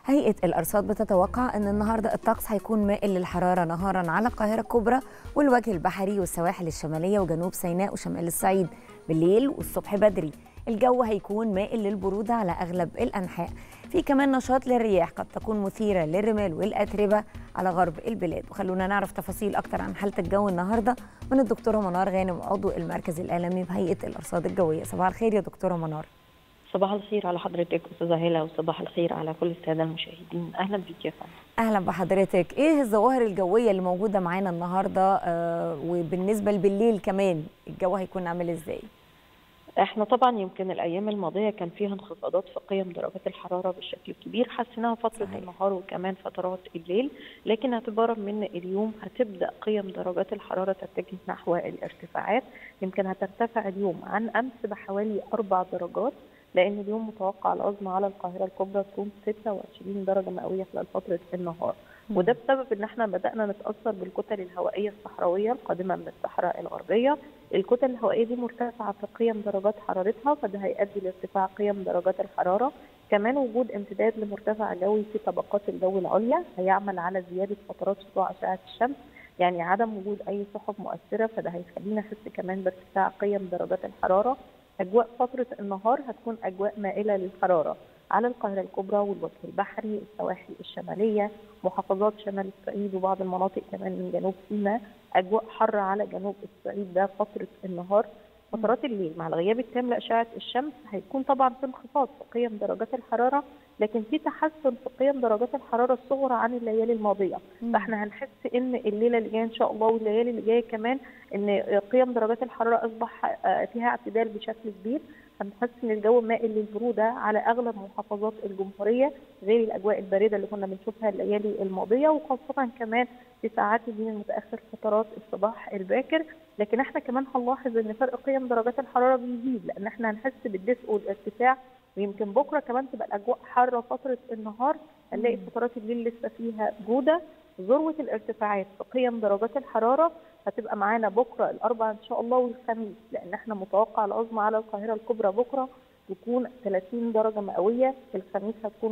هيئة الأرصاد بتتوقع أن النهاردة الطقس هيكون مائل للحرارة نهارا على القاهرة الكبرى والوجه البحري والسواحل الشمالية وجنوب سيناء وشمال الصعيد بالليل والصبح بدري الجو هيكون مائل للبرودة على أغلب الأنحاء في كمان نشاط للرياح قد تكون مثيرة للرمال والأتربة على غرب البلاد وخلونا نعرف تفاصيل أكتر عن حالة الجو النهاردة من الدكتورة منار غانم عضو المركز الإعلامي بهيئة الأرصاد الجوية صباح الخير يا دكتورة منار صباح الخير على حضرتك استاذه هاله وصباح الخير على كل الساده المشاهدين اهلا بيك يا فندم اهلا بحضرتك ايه الظواهر الجويه اللي موجوده معانا النهارده آه وبالنسبه بالليل كمان الجو هيكون عامل ازاي احنا طبعا يمكن الايام الماضيه كان فيها انخفاضات في قيم درجات الحراره بشكل كبير حسيناها فتره صحيح. النهار وكمان فترات الليل لكن اعتبارا من اليوم هتبدا قيم درجات الحراره تتجه نحو الارتفاعات يمكن هترتفع اليوم عن امس بحوالي اربع درجات لان اليوم متوقع العظمى على القاهره الكبرى تكون 26 درجه مئويه خلال فتره النهار وده بسبب ان احنا بدانا نتاثر بالكتل الهوائيه الصحراويه القادمه من الصحراء الغربيه الكتل الهوائيه دي مرتفعه في قيم درجات حرارتها فده هيؤدي لارتفاع قيم درجات الحراره كمان وجود امتداد لمرتفع جوي في طبقات الجو العليا هيعمل على زياده فترات سطوع اشعه الشمس يعني عدم وجود اي سحب مؤثره فده هيخلينا نحس كمان بارتفاع قيم درجات الحراره اجواء فتره النهار هتكون اجواء مائله للحراره على القاهره الكبرى والوجه البحري السواحل الشماليه محافظات شمال الصعيد وبعض المناطق كمان من جنوب سيناء اجواء حر على جنوب الصعيد ده فتره النهار فترات الليل مع الغياب التام لاشعه الشمس هيكون طبعا في انخفاض في قيم درجات الحراره لكن في تحسن في قيم درجات الحراره الصغرى عن الليالي الماضيه مم. فاحنا هنحس ان الليله اللي جايه ان شاء الله والليالي اللي جايه كمان ان قيم درجات الحراره اصبح فيها اعتدال بشكل كبير هنحس ان الجو مائل للبروده على اغلب محافظات الجمهوريه غير الاجواء البارده اللي كنا بنشوفها الليالي الماضيه وخاصه كمان في ساعات الليل المتاخر فترات الصباح الباكر لكن احنا كمان هنلاحظ ان فرق قيم درجات الحراره بيزيد لان احنا هنحس بالدفء والارتفاع ويمكن بكره كمان تبقى الاجواء حاره فتره النهار هنلاقي فترات الليل لسه فيها جوده ذروه الارتفاعات في قيم درجات الحراره هتبقى معانا بكره الاربعاء ان شاء الله والخميس لان احنا متوقع العظمى على القاهره الكبرى بكره تكون 30 درجه مئويه الخميس هتكون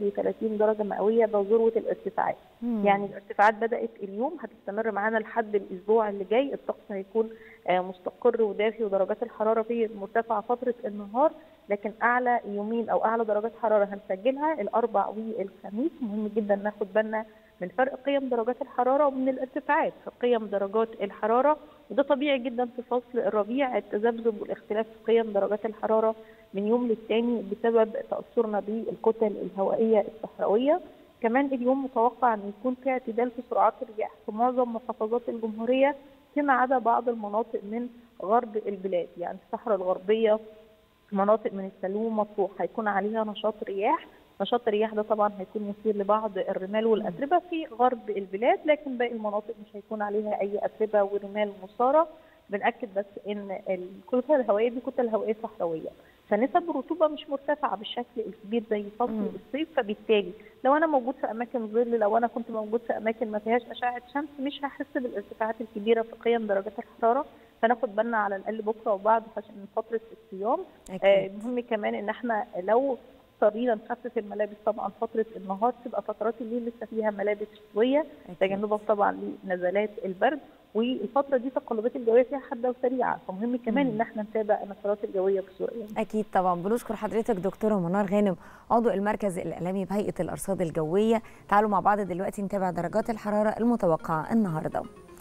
31 درجه مئويه ده ذروه الارتفاعات مم. يعني الارتفاعات بدات اليوم هتستمر معانا لحد الاسبوع اللي جاي الطقس هيكون مستقر ودافي ودرجات الحراره فيه مرتفعه فتره النهار لكن اعلى يومين او اعلى درجات حراره هنسجلها الاربع والخميس مهم جدا ناخد بالنا من فرق قيم درجات الحراره ومن الارتفاعات في قيم درجات الحراره وده طبيعي جدا في فصل الربيع التذبذب والاختلاف في قيم درجات الحراره من يوم للتاني بسبب تاثرنا بالكتل الهوائيه الصحراويه كمان اليوم متوقع ان يكون في اعتدال في سرعات الرياح في معظم محافظات الجمهوريه فيما عدا بعض المناطق من غرب البلاد يعني الصحراء الغربيه مناطق من السلوم مطروح هيكون عليها نشاط رياح نشاط الرياح ده طبعا هيكون مثير لبعض الرمال والاتربه في غرب البلاد لكن باقي المناطق مش هيكون عليها اي اتربه ورمال مثاره بناكد بس ان الكتل الهوائيه دي كتل هوائيه صحراويه فنسب الرطوبه مش مرتفعه بالشكل الكبير زي فصل الصيف فبالتالي لو انا موجود في اماكن ظل لو انا كنت موجود في اماكن ما فيهاش اشعه شمس مش هحس بالارتفاعات الكبيره في قيم درجات الحراره فناخد بالنا على الاقل بكره وبعد عشان فتره الصيام آه مهم كمان ان احنا لو اضطرينا نخفف الملابس طبعا فتره النهار تبقى فترات الليل لسه فيها ملابس شتويه تجنبا طبعا لنزلات البرد والفتره دي تقلبات الجويه فيها حاده وسريعه فمهم كمان ان احنا نتابع النشرات الجويه بصوره اكيد طبعا بنشكر حضرتك دكتوره منار غانم عضو المركز الاعلامي بهيئه الارصاد الجويه تعالوا مع بعض دلوقتي نتابع درجات الحراره المتوقعه النهارده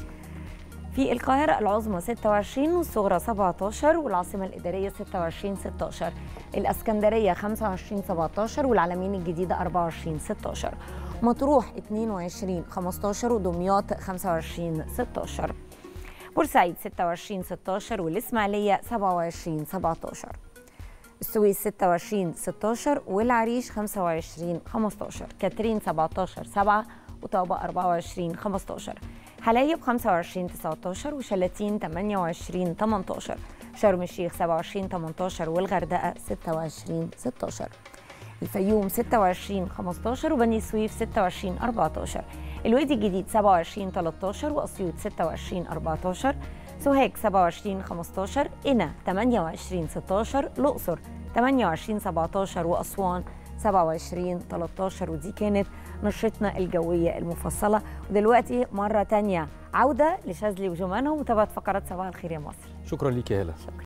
في القاهرة العظمى 26 والصغرى 17 والعاصمة الإدارية 26 16 الأسكندرية 25 17 والعلمين الجديدة 24 16 مطروح 22 15 ودمياط 25 16 بورسعيد 26 16 والإسماعيلية 27 17 السويس 26 16 والعريش 25 15 كاترين 17 7 وطابة 24 15 حلايب 25 19 وشلاتين 28 18 شرم الشيخ 27 18 والغردقة 26 16 الفيوم 26 15 وبني سويف 26 14 الوادي الجديد 27 13 واسيوط 26 14 سوهاج 27 15 قنا 28 16 الاقصر 28 17 واسوان 27 13 ودي كانت نشرتنا الجوية المفصلة ودلوقتي مرة تانية عودة لشاذلي وجمانة ومتابعة فقرات صباح الخير يا مصر شكرا ليك يا هلا شكرا